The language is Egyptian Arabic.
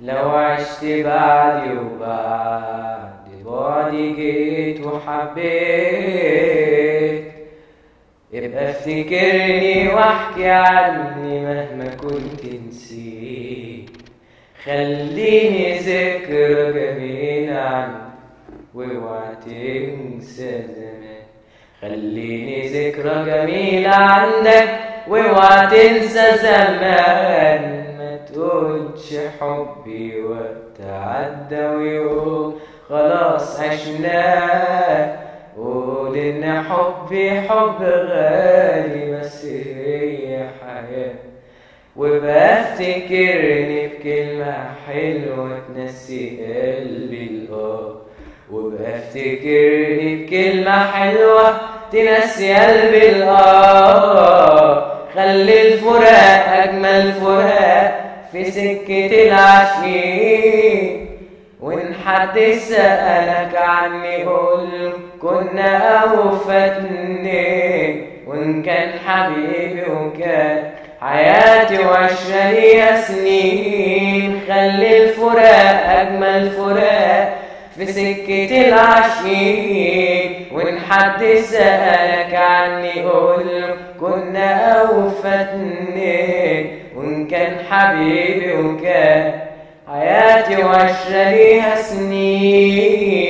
لو عشت بعدي وبعد بعدي جيت وحبيت ابقى افتكرني واحكي عني مهما كنت نسيت خليني ذكرى جميلة عني واوعى تنسى زمان خليني ذكرى جميلة عندك واوعى تنسى زمان ما تقولش حبي وقت عدى ويوم خلاص عشناه قول ان حبي حب غالي بس هي حياة وبفتكرني بكلمة حلوة تنسي قلبي الآه وبفتكرني بكلمة حلوة تنسي قلبي الآه خلي الفراق أجمل فراق في سكة العشيق وإن حد سألك عني قول كنا أوفى اتنين وإن كان حبيبي وكان حياتي وعشرة ليا سنين خلي الفراق أجمل فراق في سكة العشيق وإن حد سألك عني قول كنا أوفى اتنين وإن كان حبيبي وكان حياتي وعشرة ليها سنين